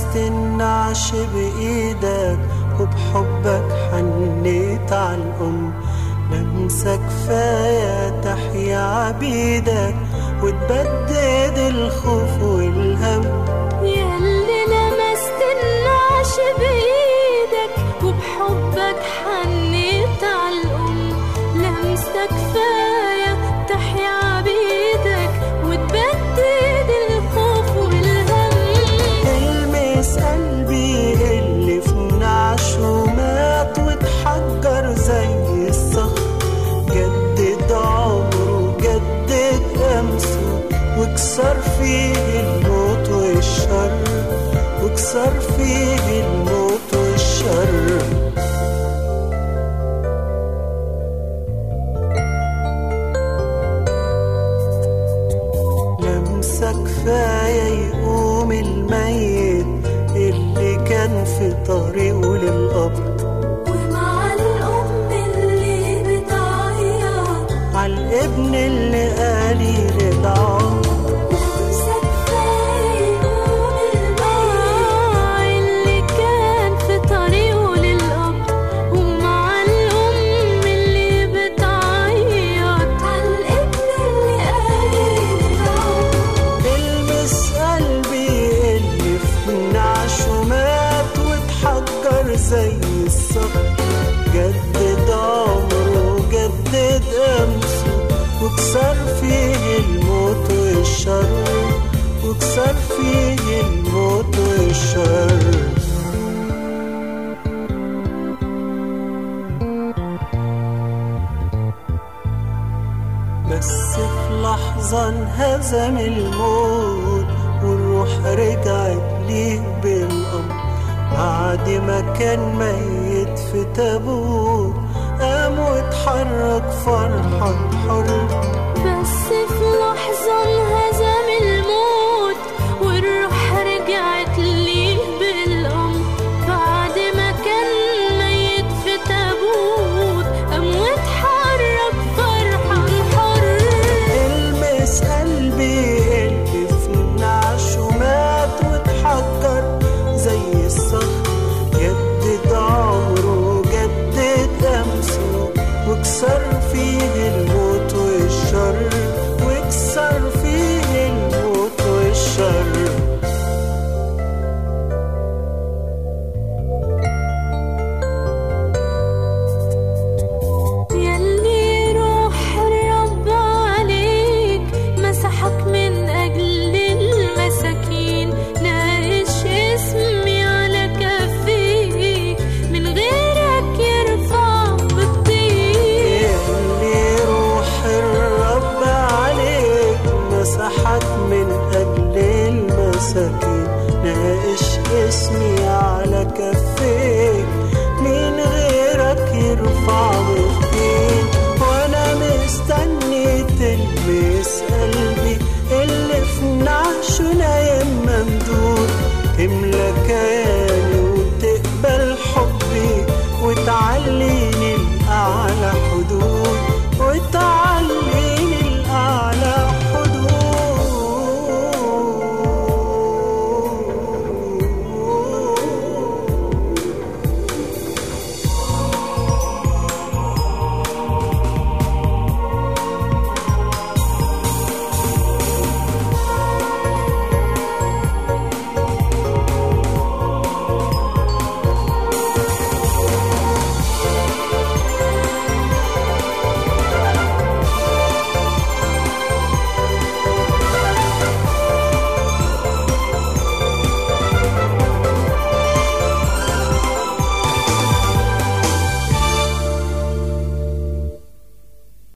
لمست النعش بإيدك وبحبك حنيت على الأم لمسة كفاية تحيا عبيدك وتبدد الخوف والهم ياللي لمست النعش بإيدك وبحبك حنيت على الأم لمسة كفاية تحيا عبيدك وتبدد الخوف والهم المس قلبي اللي في نعشه مات واتحجر زي الصخر جدد عمره جدد أمسه واكسر فيه الموت والشر واكسر فيه الموت والشر لمسة كفاية يقوم الميت اللي كان في طريقه للقبر ومع الأم اللي بتعيط عالابن اللي قليل العمر لمسة كفاية يقوم الميت اللي كان في طريقه للقبر ومع الأم اللي بتعيط عالابن اللي قليل العمر المس قلبي اللي في نعشه مات واتحجر زي الصخر جدد عمره جدد أمسه واكسر فيه الموت والشر واكسر فيه الموت والشر بس في لحظة انهزم الموت والروح رجعت ليه بالأمر بعد ما كان ميت في تابوت قام واتحرك فرحان حر بس في لحظة انهزم الموت والروح رجعت ليه بالأمر بعد ما كان ميت في تابوت قام واتحرك فرحان حر المس قلبي اللي في نعشه مات واتحجر زي الصخر جدد عمره جدد أمسه واكسر فيه الموت والشر واكسر فيه الموت والشر يلي روح الرب عليك مسحك من أجل المساكين ناقش اسمي على كفيك من غيرك يرفع بالطين اللي روح الرب عليك مسحك من أجل المساكين ناقش اسمي على كفي